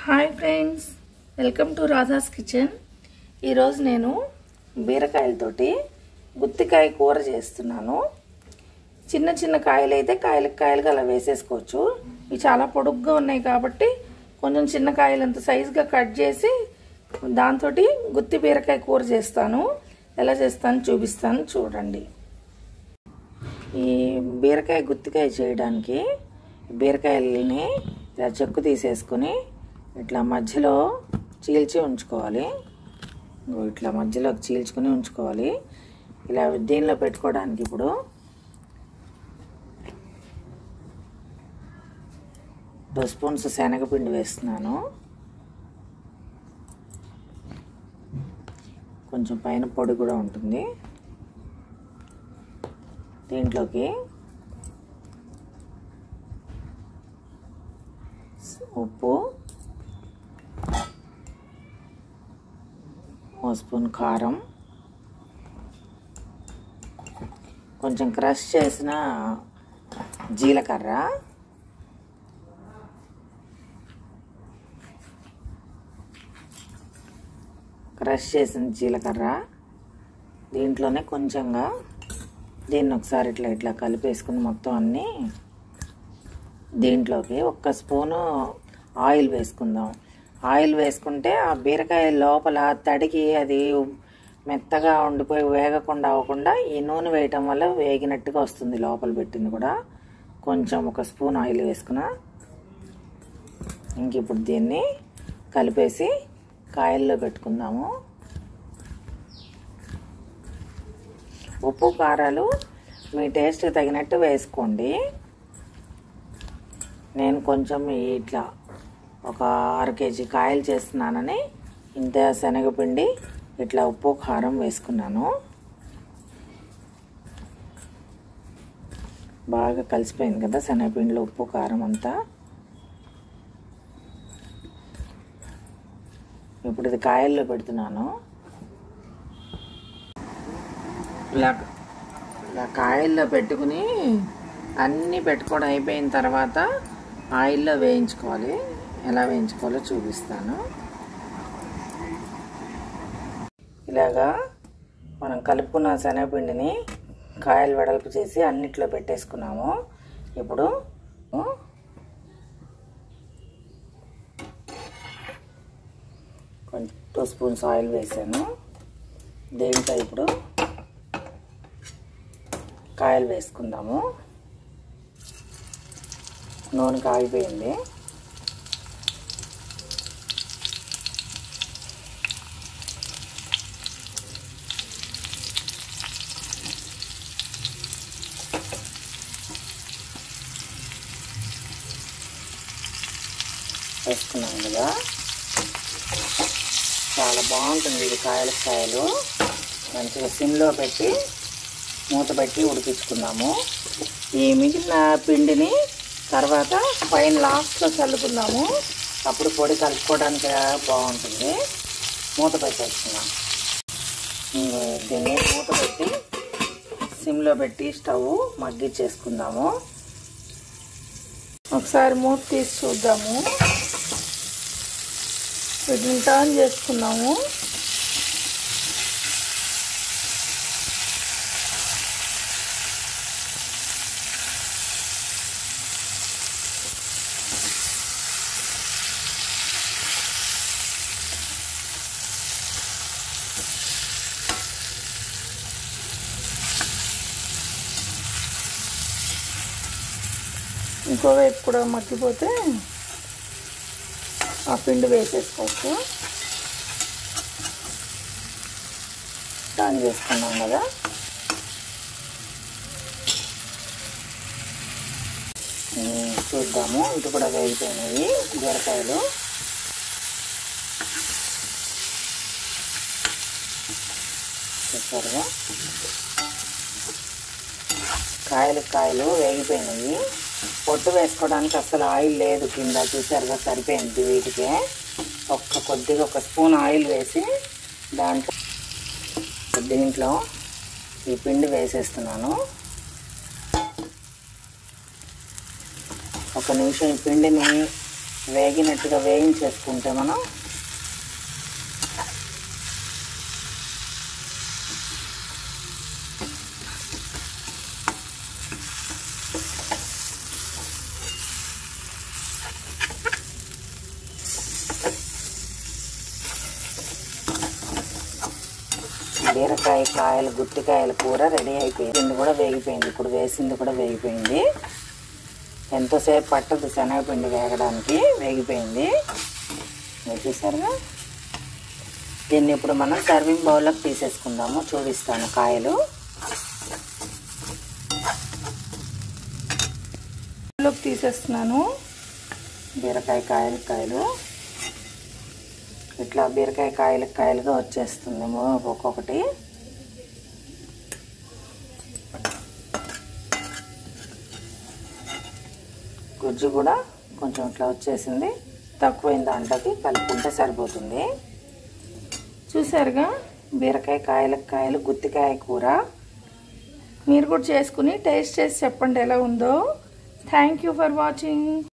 hi friends welcome to Radha's kitchen ఈరోజు నేను బీరకాయలతోటి గుత్తికాయ కూర చేస్తున్నాను చిన్న చిన్న కాయలు అయితే కాయలకు కాయలుగా అలా వేసేసుకోవచ్చు ఇవి చాలా పొడుగ్గా ఉన్నాయి కాబట్టి కొంచెం చిన్న కాయలు అంత సైజుగా కట్ చేసి దాంతో గుత్తి బీరకాయ కూర చేస్తాను ఎలా చేస్తాను చూపిస్తాను చూడండి ఈ బీరకాయ గుత్తికాయ చేయడానికి బీరకాయలని ఇలా చెక్కు తీసేసుకొని ఇట్లా మధ్యలో చీల్చి ఉంచుకోవాలి ఇగో ఇట్లా మధ్యలోకి చీల్చుకొని ఉంచుకోవాలి ఇలా దీనిలో పెట్టుకోవడానికి ఇప్పుడు టూ స్పూన్స్ శనగపిండి వేస్తున్నాను కొంచెం పైన పొడి కూడా ఉంటుంది దీంట్లోకి ఉప్పు ఓ స్పూన్ కారం కొంచెం క్రష్ చేసిన జీలకర్ర క్రష్ చేసిన జీలకర్ర దీంట్లోనే కొంచెంగా దీన్ని ఒకసారి ఇట్లా ఇట్లా కలిపేసుకుని మొత్తం అన్నీ దీంట్లోకి ఒక్క స్పూను ఆయిల్ వేసుకుందాం ఆయిల్ వేసుకుంటే ఆ బీరకాయ లోపల తడికి అది మెత్తగా ఉండిపోయి వేగకుండా అవ్వకుండా ఈ నూనె వేయటం వల్ల వేగినట్టుగా వస్తుంది లోపల పెట్టింది కూడా కొంచెం ఒక స్పూన్ ఆయిల్ వేసుకున్న ఇంక ఇప్పుడు దీన్ని కలిపేసి కాయల్లో పెట్టుకుందాము ఉప్పు కారాలు మీ టేస్ట్ తగినట్టు వేసుకోండి నేను కొంచెం ఇట్లా ఒక అర కేజీ కాయలు చేస్తున్నానని ఇంత శనగపిండి ఇట్లా ఉప్పు కారం వేసుకున్నాను బాగా కలిసిపోయింది కదా శనగపిండిలో ఉప్పు కారం అంతా ఇప్పుడు ఇది కాయల్లో పెడుతున్నాను ఇలా ఇలా కాయల్లో పెట్టుకుని అన్నీ పెట్టుకోవడం అయిపోయిన తర్వాత ఆయిల్లో వేయించుకోవాలి ఎలా వేయించుకోవాలో చూపిస్తాను ఇలాగా మనం కలుపుకున్న శనగపిండిని కాయలు వెడల్పు చేసి అన్నిట్లో పెట్టేసుకున్నాము ఇప్పుడు కొంచెం టూ స్పూన్స్ ఆయిల్ వేసాను దీంట్లో ఇప్పుడు కాయలు వేసుకుందాము నూనె కాగిపోయింది వేసుకున్నాం కదా చాలా బాగుంటుంది ఇది కాయల కాయలు మంచిగా సిమ్లో పెట్టి మూత పెట్టి ఉడికించుకున్నాము ఈ మిగిలిన పిండిని తర్వాత పైన లాస్ట్లో చల్లుకుందాము అప్పుడు పొడి కలుపుకోవడానికి బాగుంటుంది మూత పెట్టేసుకున్నాం దీన్ని మూత పెట్టి సిమ్లో పెట్టి స్టవ్ మగ్గిచ్చేసుకుందాము ఒకసారి మూత తీసి చూద్దాము వీటిని టర్న్ చేసుకున్నాము ఇంకోవైపు కూడా మగ్గిపోతే ఆ పిండి వేసేసుకోవచ్చు టర్న్ చేసుకున్నాం కదా చూద్దాము ఇటు కూడా వేగిపోయినాయి బీరకాయలు చూసారుగా కాయలు కాయలు వేగిపోయినాయి పొట్టు వేసుకోవడానికి అసలు ఆయిల్ లేదు కింద చూసారుగా సరిపోయింది వీటికి ఒక్క కొద్దిగా ఒక స్పూన్ ఆయిల్ వేసి దాంట్లో దీంట్లో ఈ పిండి వేసేస్తున్నాను ఒక నిమిషం ఈ పిండిని వేగినట్టుగా వేయించేసుకుంటే మనం బీరకాయ కాయలు గుత్తికాయల కూర రెడీ అయిపోయింది ఇది కూడా వేగిపోయింది ఇప్పుడు వేసింది కూడా వేగిపోయింది ఎంతోసేపు పట్టదు శనగపిండి వేగడానికి వేగిపోయింది మీరు చూసారుగా దీన్ని ఇప్పుడు మనం సర్వింగ్ బౌల్లోకి తీసేసుకుందాము చూపిస్తాను కాయలు బౌల్లోకి తీసేస్తున్నాను బీరకాయ కాయలు కాయలు ఇట్లా బీరకాయ కాయలు కాయలుగా వచ్చేస్తుంది ఒక్కొక్కటి గుజ్జు కూడా కొంచెం ఇట్లా వచ్చేసింది తక్కువైన దాంట్లోకి కలుపుకుంటే సరిపోతుంది చూసారుగా బీరకాయ కాయలకు కాయలు గుత్తికాయ కూర మీరు కూడా చేసుకుని టేస్ట్ చేసి చెప్పండి ఎలా ఉందో థ్యాంక్ యూ ఫర్ వాచింగ్